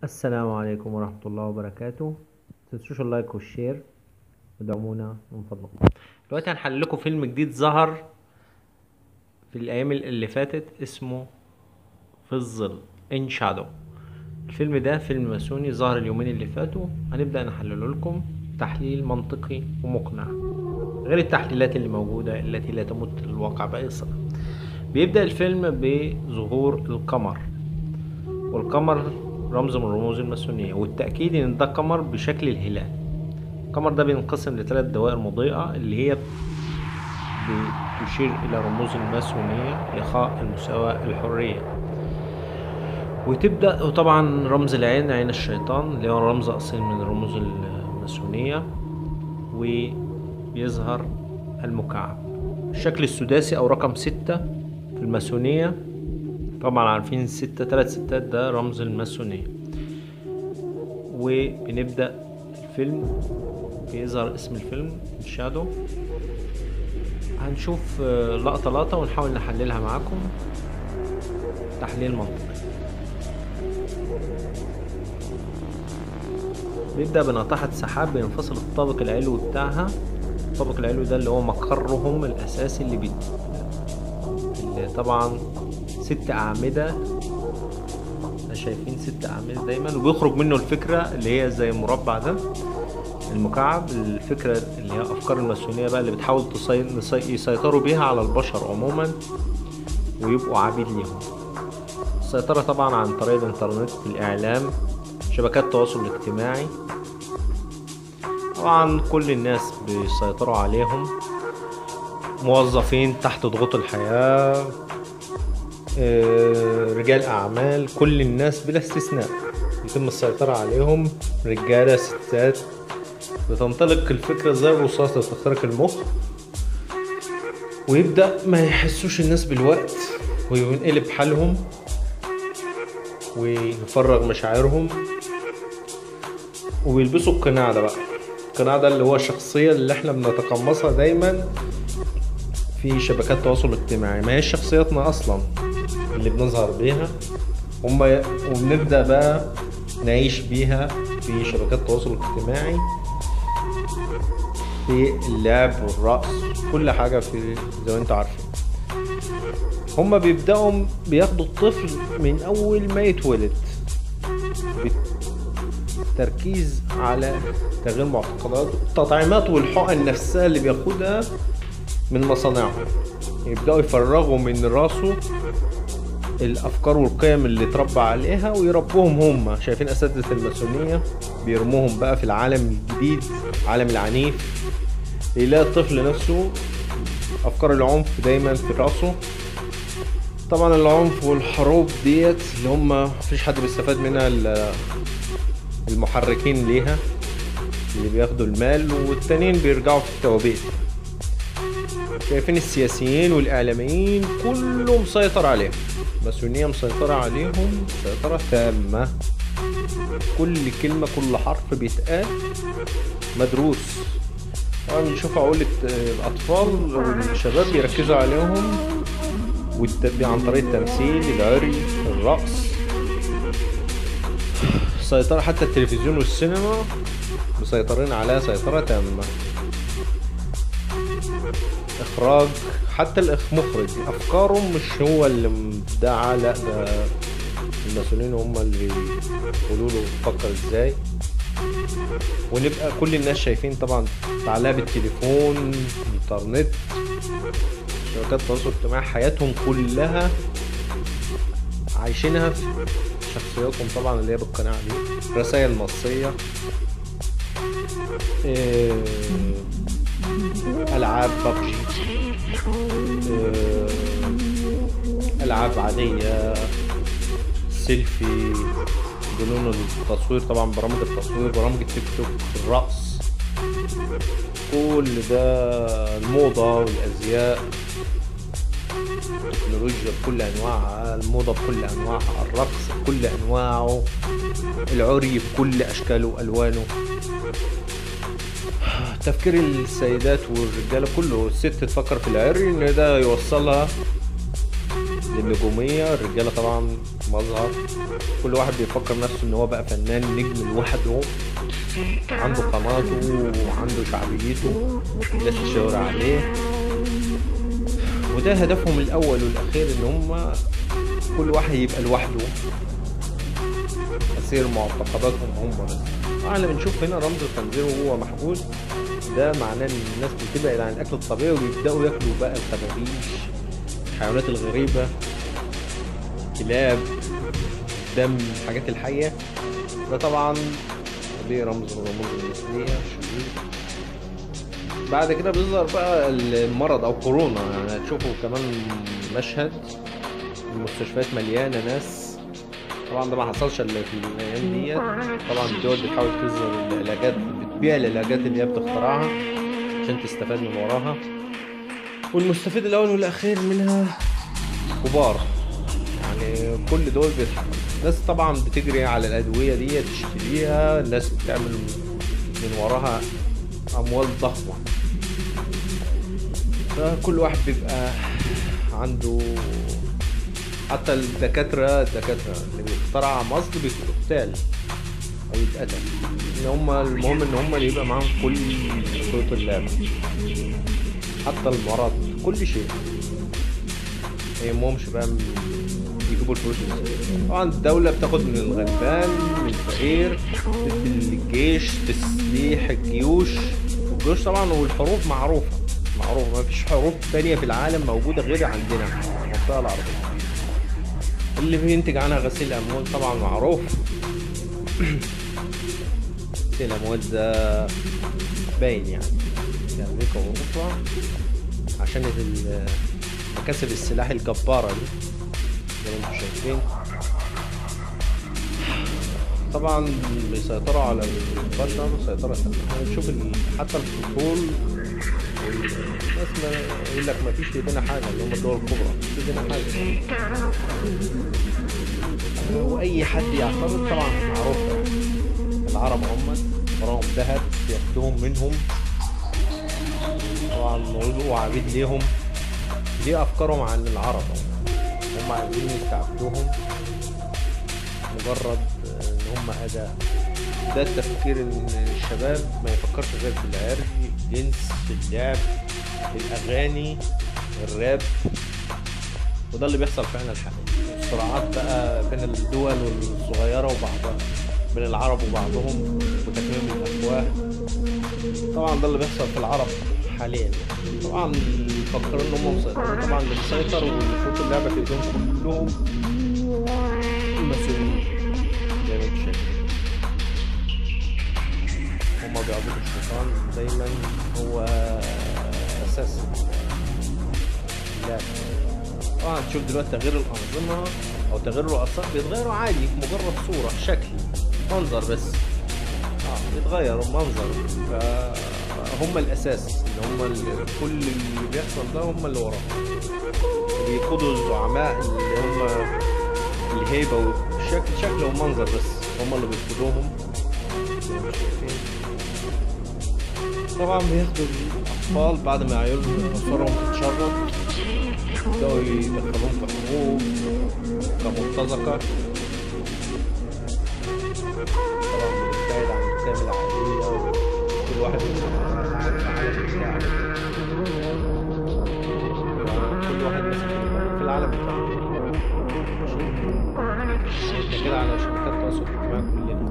السلام عليكم ورحمة الله وبركاته متنسوش اللايك والشير ودعمونا من فضلكم دلوقتي هنحل لكم فيلم جديد ظهر في الأيام اللي فاتت اسمه في الظل إن شادو الفيلم ده فيلم ماسوني ظهر اليومين اللي فاتوا هنبدأ نحلله لكم تحليل منطقي ومقنع غير التحليلات اللي موجودة التي لا تمت الواقع بأي صلة بيبدأ الفيلم بظهور القمر والقمر رمز من رموز الماسونية والتأكيد إن ده قمر بشكل الهلال القمر ده بينقسم لثلاث دوائر مضيئة اللي هي بتشير إلى رموز الماسونية الإخاء المساواة الحرية وتبدأ وطبعا رمز العين عين الشيطان اللي هو رمز أصيل من رموز الماسونية وبيظهر المكعب الشكل السداسي أو رقم ستة في الماسونية طبعا عارفين ستة تلات ستات ده رمز الماسونية وبنبدأ الفيلم بيظهر اسم الفيلم شادو هنشوف لقطة لقطة ونحاول نحللها معاكم تحليل منطقي بيبدأ بناطحة سحاب بينفصل الطابق العلوي بتاعها الطابق العلوي ده اللي هو مقرهم الأساسي اللي, بي... اللي طبعا ست أعمدة شايفين ست أعمدة دايما وبيخرج منه الفكرة اللي هي زي المربع ده المكعب الفكرة اللي هي أفكار الماسونية بقى اللي بتحاول تصي... يسيطروا بيها على البشر عموما ويبقوا عبيد ليهم السيطرة طبعا عن طريق الإنترنت الإعلام شبكات التواصل الاجتماعي طبعا كل الناس بيسيطروا عليهم موظفين تحت ضغوط الحياة رجال أعمال كل الناس بلا استثناء يتم السيطرة عليهم رجالة ستات بتنطلق الفكرة زي الرصاصة تخترق المخ ويبدأ ما يحسوش الناس بالوقت وينقلب حالهم ويفرغ مشاعرهم وبيلبسوا القناع ده بقى القناع ده اللي هو الشخصية اللي احنا بنتقمصها دايما في شبكات التواصل الاجتماعي ما هي شخصياتنا اصلا اللي بنظهر بيها هما وبنبدأ بقى نعيش بيها في شبكات التواصل الاجتماعي في اللعب والرقص كل حاجة في زي ما انتوا عارفين هما بيبدأوا بياخدوا الطفل من أول ما يتولد بالتركيز على تغيير معتقداته التطعيمات والحقن نفسها اللي بياخدها من مصانعهم يبدأوا يفرغوا من راسه الافكار والقيم اللي اتربى عليها ويربوهم هم شايفين اساتذه الماسونيه بيرموهم بقى في العالم الجديد العالم العنيف يلاقي الطفل نفسه افكار العنف دايما في راسه طبعا العنف والحروب ديت اللي هم مفيش حد بيستفاد منها المحركين ليها اللي بياخدوا المال والتانيين بيرجعوا في التوابيت شايفين السياسيين والاعلاميين كله مسيطر عليهم الماسونية مسيطرة عليهم سيطرة تامة كل كلمة كل حرف بيتقال مدروس طبعا بنشوف عقولة الأطفال والشباب بيركزوا عليهم عن طريق التمثيل العري الرقص سيطرة حتى التلفزيون والسينما مسيطرين عليها سيطرة تامة إخراج حتى المخرج افكاره مش هو اللي مبدعه لا ده المسؤولين هم اللي بيقولوا له فكر ازاي ونبقى كل الناس شايفين طبعا تعليق بالتليفون انترنت شبكات التواصل الاجتماعي حياتهم كلها عايشينها في شخصياتهم طبعا اللي هي بالقناعة دي رسائل نصية إيه العاب ببجي العاب عاديه سيلفي جنون التصوير طبعا برامج التصوير برامج التيك توك الرقص كل ده الموضة والأزياء التكنولوجيا بكل أنواعها الموضة بكل أنواعها الرقص بكل أنواعه العري بكل أشكاله وألوانه تفكير السيدات والرجاله كله الست تفكر في العري ان ده يوصلها للنجومية الرجالة طبعا مظهر كل واحد بيفكر نفسه ان هو بقى فنان نجم لوحده عنده قناته وعنده شعبيته الناس تشاور عليه وده هدفهم الاول والاخير ان هم كل واحد يبقى لوحده اسير معتقداتهم هم بس احنا بنشوف هنا رمز الخنزير وهو محبوس ده معناه ان الناس بتبعد عن الاكل الطبيعي ويبداوا ياكلوا بقى الخفافيش الحيوانات الغريبة كلاب دم الحاجات الحية ده طبعا دي رمز من رموز المثلية شديد بعد كده بيظهر بقى المرض او كورونا يعني هتشوفوا كمان مشهد المستشفيات مليانة ناس طبعا ده ما حصلش الا في الايام ديت طبعا الدول بتحاول تظهر العلاجات بتبيع العلاجات اللي هي بتخترعها عشان تستفاد من وراها والمستفيد الاول والاخير منها كبار يعني كل دول بيتحرك ناس طبعا بتجري على الادويه دي تشتريها الناس بتعمل من وراها اموال ضخمه فكل واحد بيبقى عنده حتى الدكاترة الدكاترة اللي بيخترع مصل بيقتال أو يتقتل إن هما المهم إن هما اللي يبقى معاهم كل خطوط اللعبة حتى المرض كل شيء ما يهمهمش بقى يجيبوا الفلوس ازاي طبعا الدولة بتاخد من الغلبان من الفقير تدي للجيش تسليح الجيوش والجيوش طبعا والحروب معروفة معروفة ما فيش حروب تانية في العالم موجودة غير عندنا في المنطقة العربية اللي بينتج عنها غسيل الأموال طبعا معروف غسيل الأموال ده باين يعني في أمريكا وأوروبا عشان مكاسب السلاح الجبارة دي زي ما انتم شايفين طبعا بيسيطروا على البشر سيطرة نشوف حتى الفصول الناس ما يقول لك ما فيش في ايدينا حاجة اللي هم الدول الكبرى مفيش في ايدينا حاجة واي حد يعترض طبعا معروف العرب هم وراهم ذهب بياخدوهم منهم طبعا موضوع عبيد ليهم دي افكارهم عن العرب هم عايزين يستعبدوهم مجرد ان هم اداة ده التفكير ان الشباب ما يفكرش غير في العرج الجنس اللعب الاغاني الراب وده اللي بيحصل فعلا الحقيقي الصراعات بقى بين الدول الصغيرة وبعضها بين العرب وبعضهم وتكميم الافواه طبعا ده اللي بيحصل في العرب حاليا طبعا مفكرين ان هم مسيطرين طبعا اللي مسيطر ويفوت اللعبه في ايديهم كلهم المسؤولين زي ما انتم شايفين هم بيعبدوا الشيطان دايما هو اساس اللعبه طبعا تشوف دلوقتي تغيير الانظمه او تغيير الرؤساء بيتغيروا عادي مجرد صوره شكل منظر بس اه بيتغير المنظر فهم الاساس اللي هم اللي كل اللي بيحصل ده هم اللي وراه بيقودوا الزعماء اللي هم الهيبه والشكل شكل ومنظر بس هم اللي بيقودوهم زي ما شايفين طبعا بياخدوا الاطفال بعد ما عيالهم اسرهم تتشرد يبداوا يدخلوهم في حروب كمرتزقه طبعا بنبتعد عن الكتاب العادية وكل واحد عن العالم بتاعه كل واحد ماسك في العالم بتاعه احنا كده على شبكات التواصل الاجتماعي كلنا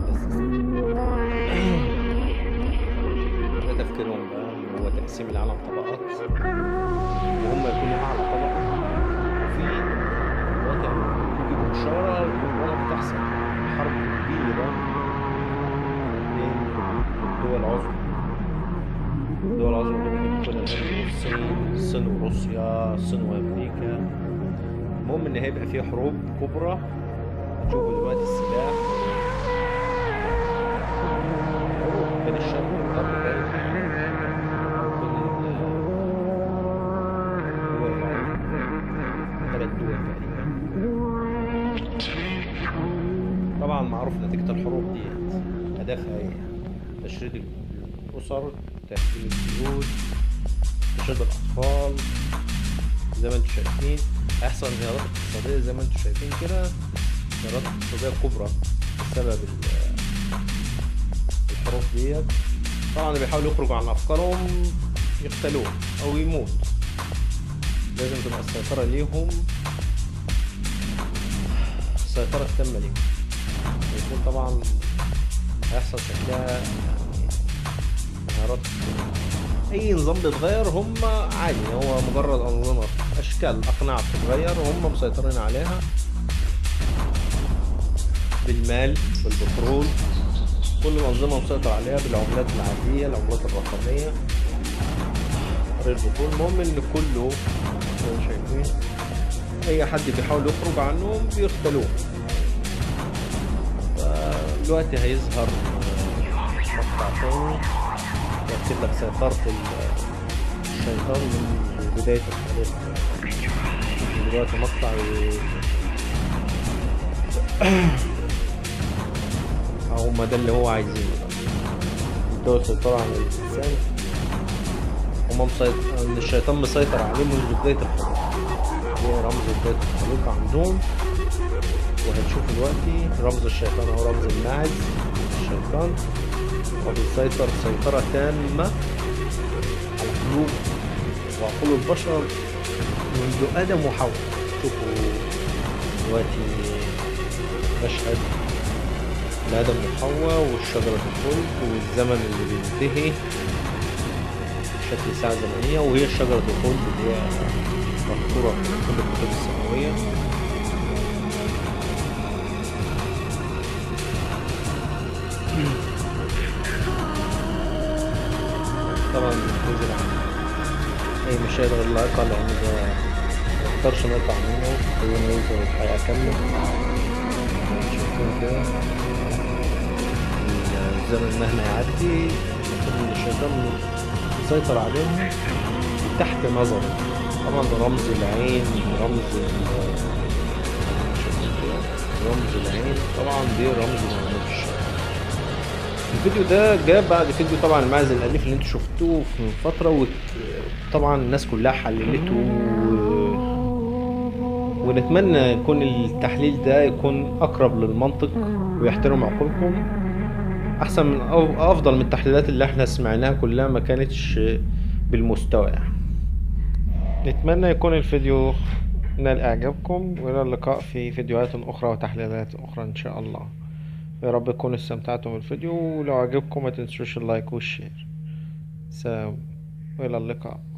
ده تفكيرهم بقى اللي هو تقسيم العالم طبقات وهم يكونوا اعلى طبقة وفي وضع في مشارة ولا بتحصل حرب كبيرة بين الدول العظمى الدول العظمى دول بتكون الصين الصين وروسيا الصين وامريكا المهم ان هيبقى في حروب كبرى هتشوفوا دلوقتي السلاح حروب بين الشرق والغرب باين بين الدول العظمى ثلاث دول تقريبا طبعا معروف نتيجة الحروب دي هدفها ايه تشريد الأسر تهديم البيوت تشريد الأطفال زي ما انتم شايفين هيحصل انهيارات اقتصادية زي ما انتم شايفين كده انهيارات اقتصادية كبرى بسبب ال- الحروب ديت طبعا اللي بيحاولوا يخرجوا عن افكارهم يقتلوه او يموت لازم تبقى السيطرة ليهم السيطرة التامة ليهم يكون طبعا هيحصل شكلها يعني انهيارات اي نظام بيتغير هم عادي هو مجرد انظمه اشكال اقنعه بتتغير وهم مسيطرين عليها بالمال بالبترول كل منظمه مسيطر عليها بالعملات العاديه العملات الرقميه غير البترول المهم ان كله زي ما شايفين اي حد بيحاول يخرج عنهم بيقتلوه فدلوقتي هيظهر مقطع تاني يأكد لك سيطرة ال- الشيطان من بداية الطريق دلوقتي مقطع ي- هما ده اللي هو عايزينه يبدأوا السيطرة على الإنسان هما مسيطر إن الشيطان مسيطر عليه منذ بداية الخليقة هي رمز بداية الخليقة عندهم وهنشوف دلوقتي رمز الشيطان هو رمز الماعز الشيطان وبيسيطر سيطرة تامة على قلوب وعقول البشر منذ آدم وحواء شوفوا دلوقتي مشهد لآدم وحواء والشجرة الخلد والزمن اللي بينتهي بشكل ساعة زمنية وهي شجرة الخلد اللي هي مذكورة في كل الكتب السماوية طبعا نزل عن اي مشاهد غير لائقة لان ده مقدرش نقطع منه خلينا يظهر الحياة كاملة شايفين كده الزمن مهما يعدي المفروض ان الشيطان يسيطر عليهم تحت نظره طبعا ده رمز العين رمز ال- شايفين كده؟ رمز العين طبعا دي رمز موجود في الشيطان الفيديو ده جاء بعد فيديو طبعا المعز الاليف اللي انتوا شفتوه من فتره وطبعا الناس كلها حللته و... ونتمنى يكون التحليل ده يكون اقرب للمنطق ويحترم عقولكم احسن من أو افضل من التحليلات اللي احنا سمعناها كلها ما كانتش بالمستوى يعني نتمنى يكون الفيديو نال اعجابكم والى اللقاء في فيديوهات اخرى وتحليلات اخرى ان شاء الله يا رب تكونوا استمتعتم بالفيديو ولو عجبكم ما تنسوش اللايك والشير سلام والى اللقاء